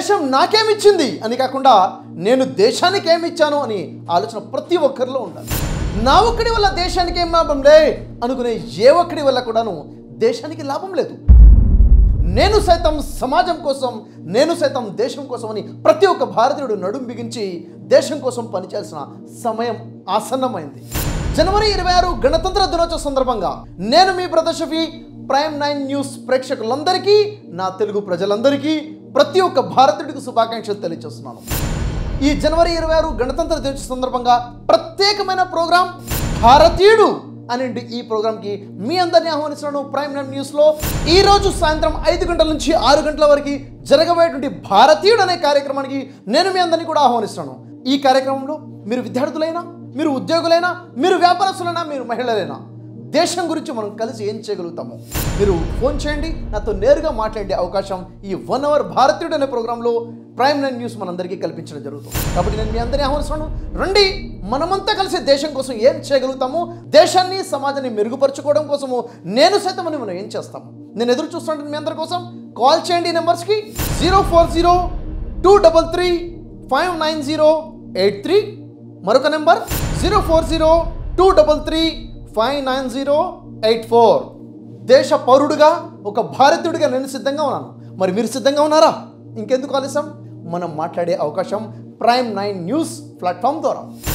దేశం నాకేమిచ్చింది అని కాకుండా నేను దేశానికి ఏమి ఇచ్చాను అని ఆలోచన ప్రతి ఒక్కరిలో ఉండాలి నా ఒక్కడి వల్ల దేశానికి ఏం లాభం లే అనుకునే ఏ ఒక్కడి వల్ల కూడాను దేశానికి లాభం లేదు నేను సైతం సమాజం కోసం నేను సైతం దేశం కోసం అని ప్రతి ఒక్క భారతీయుడు నడుం బిగించి దేశం కోసం పనిచేయాల్సిన సమయం ఆసన్నమైంది జనవరి ఇరవై ఆరు గణతంత్ర దినోత్సవ సందర్భంగా నేను మీ brother Shafi prime nine news ప్రేక్షకులందరికీ నా తెలుగు ప్రజలందరికీ ప్రతి ఒక్క భారతీయుడికి శుభాకాంక్షలు తెలియజేస్తున్నాను ఈ జనవరి ఇరవై ఆరు గణతంత్ర దినోత్సవ సందర్భంగా ప్రత్యేకమైన ప్రోగ్రాం భారతీయుడు అనే ఈ ప్రోగ్రాంకి మీ అందరినీ ఆహ్వానిస్తున్నాను ప్రైమ్ నైన్ న్యూస్లో ఈ రోజు సాయంత్రం ఐదు గంటల నుంచి ఆరు గంటల వరకు జరగబోయేటువంటి భారతీయుడు అనే కార్యక్రమానికి నేను మీ అందరినీ కూడా ఆహ్వానిస్తున్నాను ఈ కార్యక్రమంలో మీరు విద్యార్థులైనా మీరు ఉద్యోగులైనా మీరు వ్యాపారస్తులైనా మీరు మహిళలైనా దేశం గురించి మనం కలిసి ఏం చేయగలుగుతాము మీరు ఫోన్ చేయండి నాతో నేరుగా మాట్లాడే అవకాశం ఈ వన్ అవర్ భారతీయుడు అనే ప్రోగ్రాంలో ప్రైమ్ నైన్ న్యూస్ మనందరికీ కల్పించడం జరుగుతుంది కాబట్టి నేను మీ అందరినీ ఆహ్వానిస్తున్నాను రండి మనమంతా కలిసి దేశం కోసం ఏం చేయగలుగుతాము దేశాన్ని సమాజాన్ని మెరుగుపరచుకోవడం కోసము నేను సైతం అని మనం ఏం చేస్తాము నేను ఎదురు చూస్తుంటాను మీ అందరి కోసం కాల్ చేయండి ఈ నెంబర్స్కి zero four zero two double three five nine zero eight three మరొక number zero four zero two double three five nine zero eight four దేశ పౌరుడుగా ఒక భారతీయుడిగా నేను సిద్ధంగా ఉన్నాను మరి మీరు సిద్ధంగా ఉన్నారా ఇంకెందుకు ఆలస్యం మనం మాట్లాడే అవకాశం ప్రైమ్ నైన్ న్యూస్ ప్లాట్ఫామ్ ద్వారా